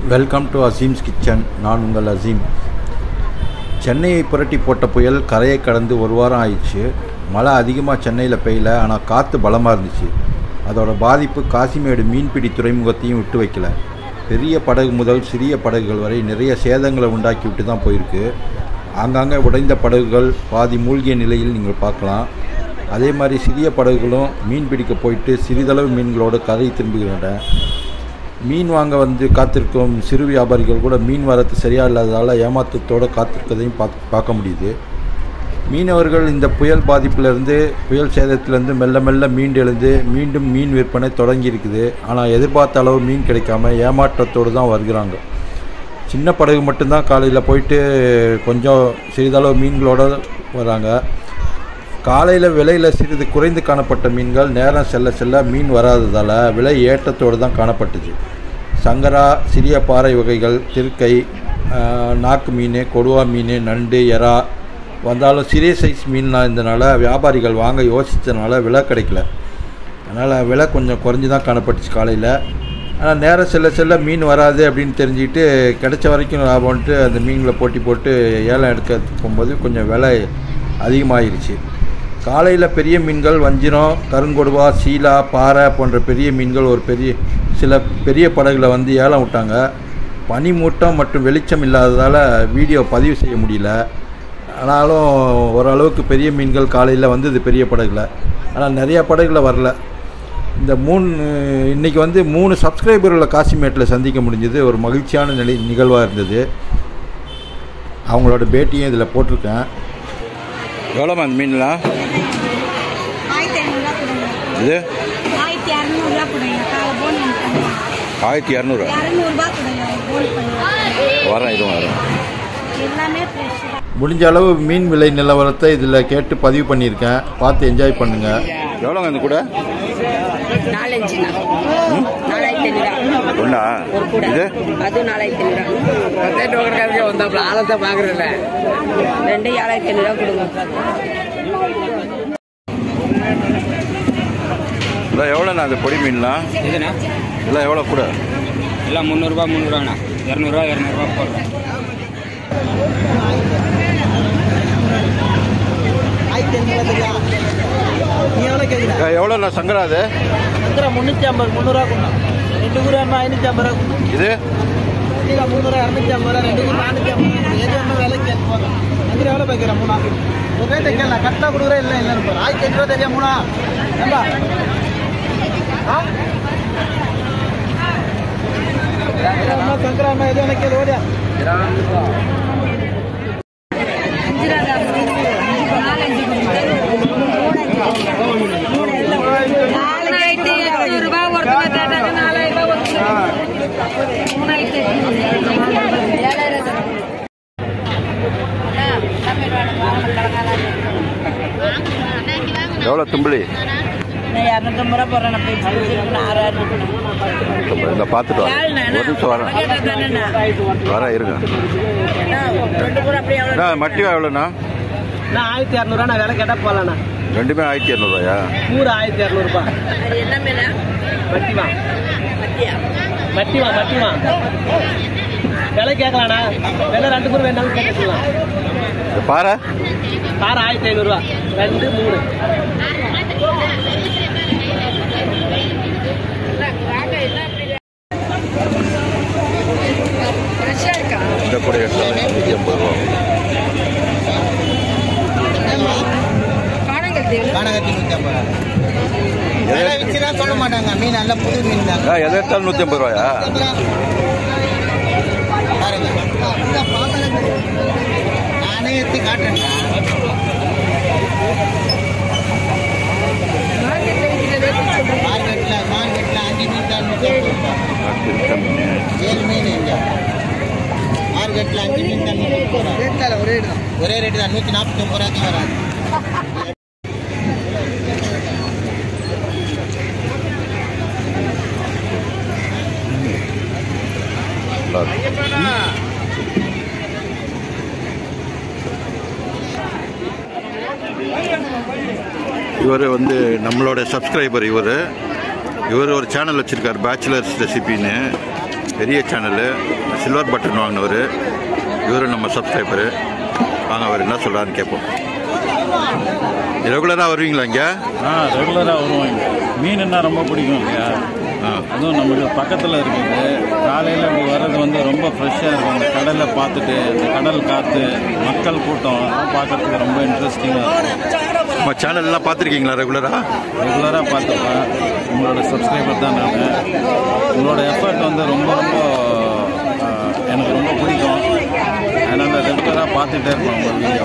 Welcome to Aseem's kitchen நான் உங்கள் அசீம் சென்னையை புரட்டி போட்ட புயல் கரையை கடந்து ஒரு வாரம் ஆயிடுச்சு மழை அதிகமாக சென்னையில் பெய்யல ஆனால் காற்று பலமாக இருந்துச்சு அதோட பாதிப்பு காசிமேடு மீன்பிடி துறைமுகத்தையும் விட்டு வைக்கல பெரிய படகு முதல் சிறிய படகுகள் வரை நிறைய சேதங்களை உண்டாக்கி விட்டு தான் போயிருக்கு ஆங்காங்கே உடைந்த படகுகள் பாதி மூழ்கிய நிலையில் நீங்கள் பார்க்கலாம் அதே மாதிரி சிறிய படகுகளும் மீன் பிடிக்க போயிட்டு சிறிதளவு மீன்களோடு கரை திரும்புகின்றன மீன் வாங்க வந்து காத்திருக்கும் சிறு வியாபாரிகள் கூட மீன் வரத்து சரியாக இல்லாததால் ஏமாற்றத்தோடு காத்திருக்கதையும் பார்க்க பார்க்க முடியுது மீனவர்கள் இந்த புயல் பாதிப்பிலிருந்து புயல் சேதத்திலிருந்து மெல்ல மெல்ல மீண்டெழுந்து மீண்டும் மீன் விற்பனை தொடங்கி இருக்குது ஆனால் எதிர்பார்த்த அளவு மீன் கிடைக்காம ஏமாற்றத்தோடு தான் வருகிறாங்க சின்ன படகு மட்டும்தான் காலையில் போயிட்டு கொஞ்சம் சிறிதளவு மீன்களோடு வராங்க காலையில் விலையில் சிறிது குறைந்து காணப்பட்ட மீன்கள் நேரம் செல்ல செல்ல மீன் வராததால் விலை ஏற்றத்தோடு தான் காணப்பட்டுச்சு சங்கரா சிறிய பாறை வகைகள் திருக்கை ஆஹ், நாக்கு மீன் கொடுவா மீன் நண்டு எறா வந்தாலும் சிறிய சைஸ் மீன்லாம் இருந்தனால வியாபாரிகள் வாங்க யோசித்தனால விலை கிடைக்கல அதனால் விலை கொஞ்சம் குறைஞ்சி தான் காணப்பட்டுச்சு காலையில் ஆனால் நேரம் செல்ல செல்ல மீன் வராது அப்படின்னு தெரிஞ்சுக்கிட்டு கிடைச்ச வரைக்கும் லாபம்ன்ட்டு அந்த மீன்களை போட்டி போட்டு ஏலம் எடுக்க போகும்போது கொஞ்சம் விலை அதிகமாகிருச்சு காலையில் பெரிய மீன்கள் வஞ்சிரம் கருங்கொடுவா சீலா பாறை போன்ற பெரிய மீன்கள் ஒரு பெரிய சில பெரிய படகுல வந்து ஏலம் விட்டாங்க பனிமூட்டம் மற்றும் வெளிச்சம் இல்லாததால் வீடியோ பதிவு செய்ய முடியல ஆனாலும் ஓரளவுக்கு பெரிய மீன்கள் காலையில் வந்தது பெரிய படகுல ஆனால் நிறையா படகுல வரல இந்த மூணு இன்றைக்கி வந்து மூணு சப்ஸ்கிரைபர்களை காசிமேட்டில் சந்திக்க முடிஞ்சது ஒரு மகிழ்ச்சியான நிலை நிகழ்வாக இருந்தது அவங்களோட பேட்டியும் இதில் போட்டிருக்கேன் எவ்வளோமா அந்த மீன்லாம் ஆயிரத்தி ஐநூறுரூவா கொடுங்க இது ஆயிரத்தி இரநூறுவா கொடுங்க காலை போன் பண்ணுங்க ஆயிரத்தி இரநூறு இரநூறுபா கொடுங்க போன் பண்ணுங்க வரேன் இதுவும் வரேன் எல்லாமே ஃப்ரெஷ் தான் முடிஞ்ச அளவு மீன் விலை நிலவரத்தை இதில் கேட்டு பதிவு பண்ணியிருக்கேன் பார்த்து என்ஜாய் பண்ணுங்கள் எவ்வளோங்க அந்த கூட நாலஞ்சுண்ணா நாலாயிரத்தி ஐநூறுவா ஒன்றா ஒரு கூட இது அது நாலாயிரத்தி ஐநூறுவா வந்தாப்புல ஆளத்தை பாக்குறல ரெண்டு ஏழாயிரத்தி ஐநூறுவா கொடுங்க இல்லை எவ்வளோண்ணா அந்த பொடி மீன்லாம் இதுண்ணா எல்லாம் எவ்வளோ கூட எல்லாம் முந்நூறுரூபா முந்நூறுவாண்ணா இரநூறுவா இரநூறுவா போடுறேன் எவ்வளோண்ணா சங்கரா அது முன்னூத்தி ஐம்பது முந்நூறுவா கொடுங்க ரெண்டு ஊர் வேணுமா ஐநூத்தி ஐம்பது ரூபா கொடுங்க இது கீழே முந்நூறு இரநூத்தி ஐம்பது ரூபா ரெண்டு ஊர் நானூத்தி ஐம்பது ரூபா எது வேணும் விலைக்கு கேட்டு போதும் அங்கே எவ்வளோ வைக்கிறேன் மூணா ஒரு ரேட்டு கேட்கல கரெக்டாக கொடுக்குறேன் இல்லை இல்லைன்னு போகிறேன் ஆயிரத்தி அஞ்சு ரூபா தெரியா மூணா ஏம்பா ஆ அம்மா சங்கரா அம்மா எது எனக்கு கேளு ஓடியா நாலாயிரத்தி எட்நூறுபா ஒருத்தவங்க கேட்டாங்க நாலாயிரம் ரூபாய் மூணாயிரத்தி எவ்வளோ தும்பிளி நான் இரநூத்தம்பது ரூபா போடுறேன் நான் போய் ஆறாயிரம் இந்த பார்த்துட்டு வரேன் ஒரு நிமிஷம் வரேன் வரேன் இருங்க ரெண்டு கூட அப்படியே எவ்வளோ அண்ணா மட்டி எவ்வளோண்ணா நான் ஆயிரத்தி இரநூறுவா நான் விலை கேட்டால் போகலாண்ணா ரெண்டுமே ஆயிரத்தி இரநூறுவாயா நூறு ஆயிரத்தி இரநூறுபா அது என்ன மீனா வட்டி வா மத்தியா வட்டி வா வட்டி வா விலை கேட்கலாண்ணா விலை ரெண்டு பேரும் வேண்டாம்னு கேட்டுக்கலாம் இந்த பாறை கார் ஆயிரத்தி ஐநூறுரூவா ரெண்டு மூணு ஃப்ரெஷ்ஷாக இருக்கா இந்த கூட எடுத்தாலும் நூற்றி ஐம்பது ரூபா காணங்கத்தி எவ்வளோ கானகத்தி நூற்றி ஐம்பது ரூபா விலை வச்சுனா சொல்ல மாட்டாங்க மீன் நல்ல புது மீன் தான் ஆ எதை எடுத்தாலும் நூற்றி ஐம்பது ரூபாயா பாருங்க நானே எடுத்து காட்டுறேன் மார்க்கெட்டில் மார்க்கெட்டில் அஞ்சு மீன் தான் நூற்றி ஐம்பது ரூபா ஏழு மீன் இங்கே மார்க்கெட்டில் அஞ்சு மீன் தான் நூற்றி முப்பது ரூபா ஒரே ரேட்டு ஒரே ரேட்டு தான் நூற்றி நாற்பத்தி ஒம்பது ரூபாய்க்கு வராது இவர் வந்து நம்மளோட சப்ஸ்கிரைபர் இவர் இவர் ஒரு சேனல் வச்சுருக்கார் பேச்சுலர்ஸ் ரெசிபின்னு பெரிய சேனலு சில்வர் பட்டன் வாங்கினவர் இவரும் நம்ம சப்ஸ்கிரைபரு வாங்க அவர் என்ன சொல்கிறாருன்னு கேட்போம் ரெகுலராக வருவீங்களா இங்கே ஆ ரெகுலராக வருவோம் இங்க. மீனுன்னா ரொம்ப பிடிக்கும் இல்லையா ஆ அதுவும் நமக்கு பக்கத்தில் இருக்குது காலையில் இப்படி வர்றது வந்து ரொம்ப ஃப்ரெஷ்ஷாக இருக்கும் அந்த கடலை பார்த்துட்டு அந்த கடல் காற்று மக்கள் கூட்டம் அதெல்லாம் பார்க்கறதுக்கு ரொம்ப இன்ட்ரெஸ்டிங்காக இருக்கும் நம்ம சேனல்லாம் பார்த்துருக்கீங்களா ரெகுலராக ரெகுலராக பார்த்துப்பேன் உங்களோட சப்ஸ்கிரைபர் தான் நான் உங்களோட எஃபர்ட் வந்து ரொம்ப ரொம்ப ஆ, எனக்கு ரொம்ப பிடிக்கும் அதனால் ரெகுலராக பார்த்துட்டே இருப்பேன் உங்கள் வீடியோ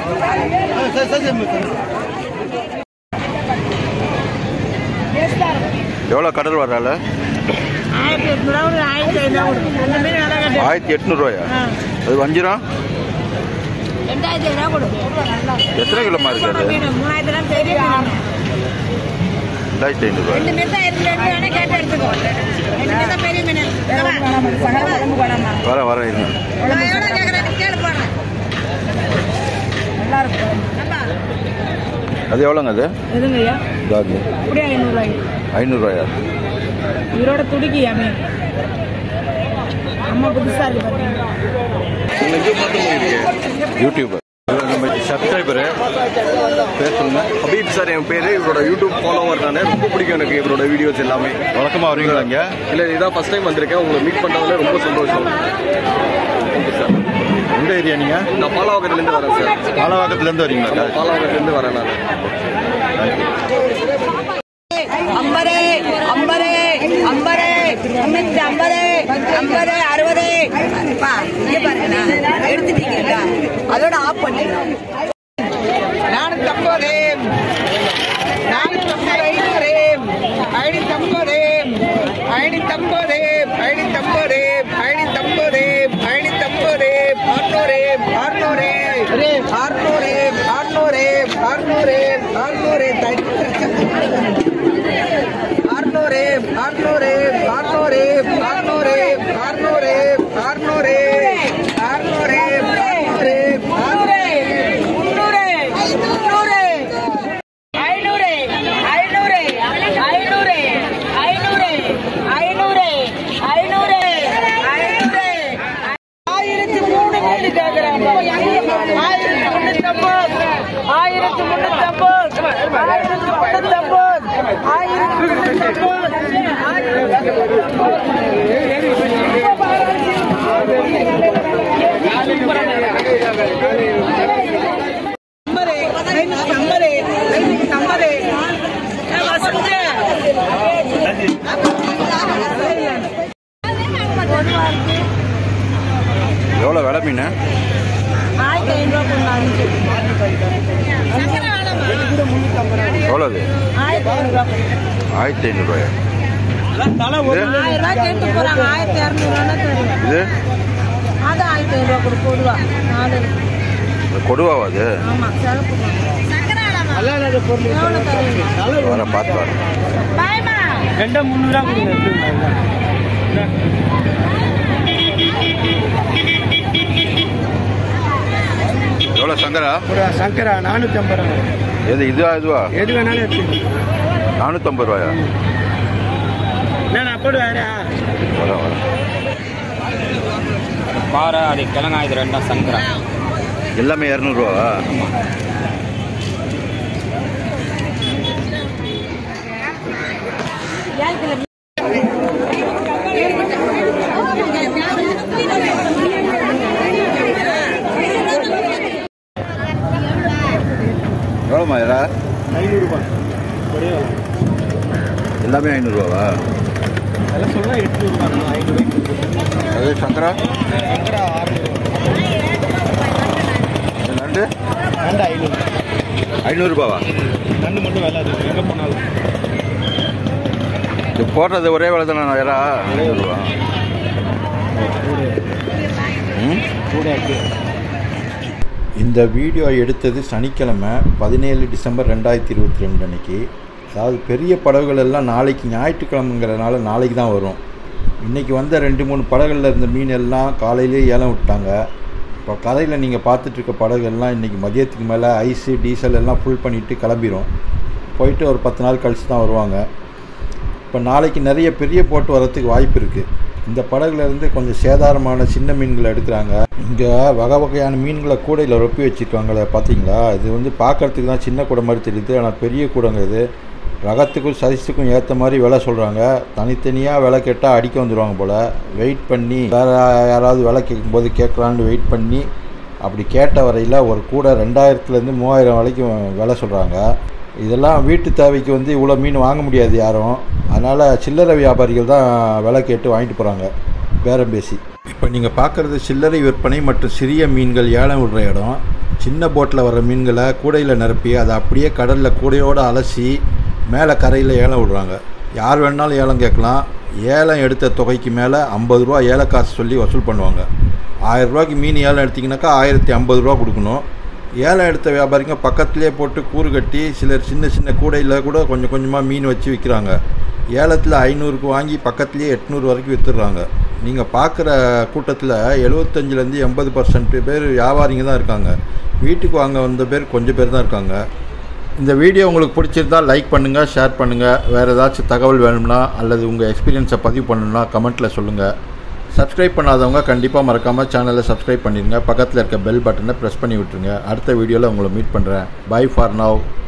எவ்வளோ கடல் வரால ஆயிரத்தி எட்நூறுவா ஒரு ஆயிரத்தி ஐநூறு அந்த மீன் விலை கட்டு ஆயிரத்தி எட்நூறுவாயா அது வஞ்சிரம் ரெண்டாயிரத்தி ஐநூறுவா கொடுக்கும் எத்தனை கிலோமா இருக்கு அது மீன் மூணாயிரத்தி ரூபா பெரிய மீன் ரெண்டாயிரத்தி ஐநூறுரூவா ரெண்டு மீன் தான் இருக்கு ரெண்டு வேணா கேட்டு எடுத்துக்கோ ரெண்டு மீன் தான் பெரிய மீன் குழம்பு குழம்பா வர வர இருங்க நான் எவ்வளோ கேட்குறேன் கேளு போடுறேன் நல்லா இருக்கும் நல்லா அது எவ்வளோங்க அது எதுங்கய்யா இதாது அப்படியே ஐநூறுரூவாய்க்கு ஐநூறுரூவாயா உயிரோட துடிக்கியா மீன் அம்மா புதுசாக இருக்கு பார்த்தீங்கன்னா யூடியூபர் நம்ம சப்ஸ்கிரைபரு பேர் சொல்லுங்க ஹபீப் சார் என் பேரு இவரோட யூடியூப் ஃபாலோவர் நானு ரொம்ப பிடிக்கும் எனக்கு இவரோட வீடியோஸ் எல்லாமே வழக்கமாக வருவீங்களா இங்கே இல்ல இதான் ஃபர்ஸ்ட் டைம் வந்திருக்கேன் உங்களை மீட் பண்ணதுல ரொம்ப சந்தோஷம் ஓகே சார் எந்த ஏரியா நீங்கள் நான் பாலாவகத்துல இருந்து வரேன் சார் பாலவாக்கத்துலேருந்து வரீங்களா பாலாவகத்துல இருந்து வரேன் நான் ஐம்பது ஐம்பது ஐம்பது முன்னூத்தி ஐம்பது ஐம்பது அறுபது பா இங்க பாருங்க எடுத்துட்டீங்களா அதோட ஆஃப் பண்ணிடலாம் நானூத்தி ஐம்பது நானூத்தி ஐம்பது ஐநூறு ஐநூத்தம்பது ஐநூத்தம்பது ஐநூத்தம்பது ஐநூத்தம்பது ஐநூத்தம்பது அறுநூறு அறுநூறு அறுநூறு அறுநூறு அறுநூறு அறுநூறு அறுநூறு அறுநூறு அறுநூறு அறுநூறு அறுநூறு அறுநூறு அறுநூறு அறுநூறு அறுநூறு முன்னூறு முன்னூறு ஐநூறு ஐநூறு ஐநூறு ஐநூறு ஐநூறு ஐநூறு ஐநூறு ஆயிரத்தி மூணு மீன் கேட்கிறாங்க ஆயிரத்தி முன்னூத்தம்பது ஆயிரத்தி முன்னூத்தம்பது ஆயிரத்தி முன்னூத்தம்பது ஆயிரத்தி முன்னூத்தம்பது எவ்வளோ விலை மீன் ஆயிரத்தி ஐநூறுரூவா எவ்வளோ அது ஆயிரத்தி ஐநூறுரூவா ஆயிரத்தி ஐநூறுரூவாயா இது ஆயிரம் ரூபாய் கேட்டு போறாங்க ஆயிரத்தி இரநூறுவானா தெரியும் இது அது ஆயிரத்தி ஐநூறுரூவா கொடு போடுவா நாலு கொடுவாவா அது ஆமாம் சிறப்பு எவ்வளோ தருவீங்க வர பார்த்து வரேன் பாய்மா ரெண்டா முந்நூறுவா கொடுங்க எவ்வளோ சங்கரா ஒரு சங்கரா நானூத்தி ஐம்பது ரூபா எது இதுவா இதுவா எது வேணாலும் எடுத்துக்கோங்க நானூற்றம்பது ரூபாயா நான் அப்படி வேற வர வரேன் பாறை அது கிழங்கா இது ரெண்டும் சங்கரா எல்லாமே இரநூறுவா எவ்வளோமா இதா ஐநூறுபா எல்லாமே ஐநூறுரூவாவா அதெல்லாம் சொன்னா எட்நூறுபா ஐநூறு அது சங்கரா சங்கரா ஆறுநூறு இது நண்டு ரெண்டு ஐநூறு ஐநூறுரூபாவா நண்டு மட்டும் விலை அது எங்கே போனாலும் இது போடுறது ஒரே வேலை தானே வேறா ஐநூறுரூவா ம் கூட இருக்கு இந்த வீடியோ எடுத்தது சனிக்கிழமை பதினேழு டிசம்பர் ரெண்டாயிரத்தி இருபத்தி ரெண்டு அன்னைக்கு அதாவது பெரிய படகுகள் எல்லாம் நாளைக்கு ஞாயிற்றுக்கிழமைங்கிறனால நாளைக்கு தான் வரும் இன்றைக்கி வந்த ரெண்டு மூணு படகுகளில் இருந்த மீன் எல்லாம் காலையிலே ஏலம் விட்டாங்க இப்போ கதையில் நீங்கள் பார்த்துட்டு இருக்க படகுகள்லாம் இன்றைக்கி மதியத்துக்கு மேலே ஐஸு டீசல் எல்லாம் ஃபுல் பண்ணிவிட்டு கிளம்பிரும் போயிட்டு ஒரு பத்து நாள் கழித்து தான் வருவாங்க இப்போ நாளைக்கு நிறைய பெரிய போட்டு வரத்துக்கு வாய்ப்பு இருக்குது இந்த படகுல இருந்து கொஞ்சம் சேதாரமான சின்ன மீன்களை எடுக்கிறாங்க இங்கே வகை வகையான மீன்களை கூடையில் ரொப்பி வச்சுருக்காங்களே பார்த்தீங்களா இது வந்து பார்க்கறதுக்கு தான் சின்ன கூடை மாதிரி தெரியுது ஆனால் பெரிய கூடைங்க இது ரகத்துக்கும் சைஸுக்கும் ஏற்ற மாதிரி விலை சொல்கிறாங்க தனித்தனியாக விலை கேட்டால் அடிக்க வந்துடுவாங்க போல் வெயிட் பண்ணி வேறு யாராவது விலை கேட்கும்போது கேட்கலான்னு வெயிட் பண்ணி அப்படி கேட்ட வரையில் ஒரு கூடை ரெண்டாயிரத்துலேருந்து மூவாயிரம் வரைக்கும் விலை சொல்கிறாங்க இதெல்லாம் வீட்டு தேவைக்கு வந்து இவ்வளோ மீன் வாங்க முடியாது யாரும் அதனால் சில்லறை வியாபாரிகள் தான் விலை கேட்டு வாங்கிட்டு போகிறாங்க பேரம் பேசி இப்போ நீங்கள் பார்க்குறது சில்லறை விற்பனை மற்றும் சிறிய மீன்கள் ஏலம் விடுற இடம் சின்ன போட்டில் வர மீன்களை கூடையில் நிரப்பி அதை அப்படியே கடலில் கூடையோடு அலசி மேலே கரையில் ஏலம் விடுறாங்க யார் வேணாலும் ஏலம் கேட்கலாம் ஏலம் எடுத்த தொகைக்கு மேலே ஐம்பது ரூபா ஏல காசு சொல்லி வசூல் பண்ணுவாங்க ஆயிரம் ரூபாய்க்கு மீன் ஏலம் எடுத்திங்கனாக்கா ஆயிரத்தி ஐம்பது ரூபா கொடுக்கணும் ஏலம் எடுத்த வியாபாரிங்க பக்கத்துலேயே போட்டு கூறு கட்டி சிலர் சின்ன சின்ன கூடையில் கூட கொஞ்சம் கொஞ்சமாக மீன் வச்சு விற்கிறாங்க ஏலத்தில் ஐநூறுக்கு வாங்கி பக்கத்துலேயே எட்நூறு வரைக்கும் விற்றுடுறாங்க நீங்கள் பார்க்குற கூட்டத்தில் எழுபத்தஞ்சிலேருந்து எண்பது பர்சன்ட் பேர் வியாபாரிங்க தான் இருக்காங்க வீட்டுக்கு வாங்க வந்த பேர் கொஞ்சம் பேர் தான் இருக்காங்க இந்த வீடியோ உங்களுக்கு பிடிச்சிருந்தா லைக் பண்ணுங்கள் ஷேர் பண்ணுங்கள் வேறு ஏதாச்சும் தகவல் வேணும்னா அல்லது உங்கள் எக்ஸ்பீரியன்ஸை பதிவு பண்ணணும்னா கமெண்ட்டில் சொல்லுங்கள் சப்ஸ்கிரைப் பண்ணாதவங்க கண்டிப்பாக மறக்காமல் சேனலை சப்ஸ்கிரைப் பண்ணிடுங்க பக்கத்தில் இருக்க பெல் பட்டனை ப்ரெஸ் பண்ணி விட்டுருங்க அடுத்த வீடியோவில் உங்களை மீட் பண்ணுறேன் பை ஃபார் நவ்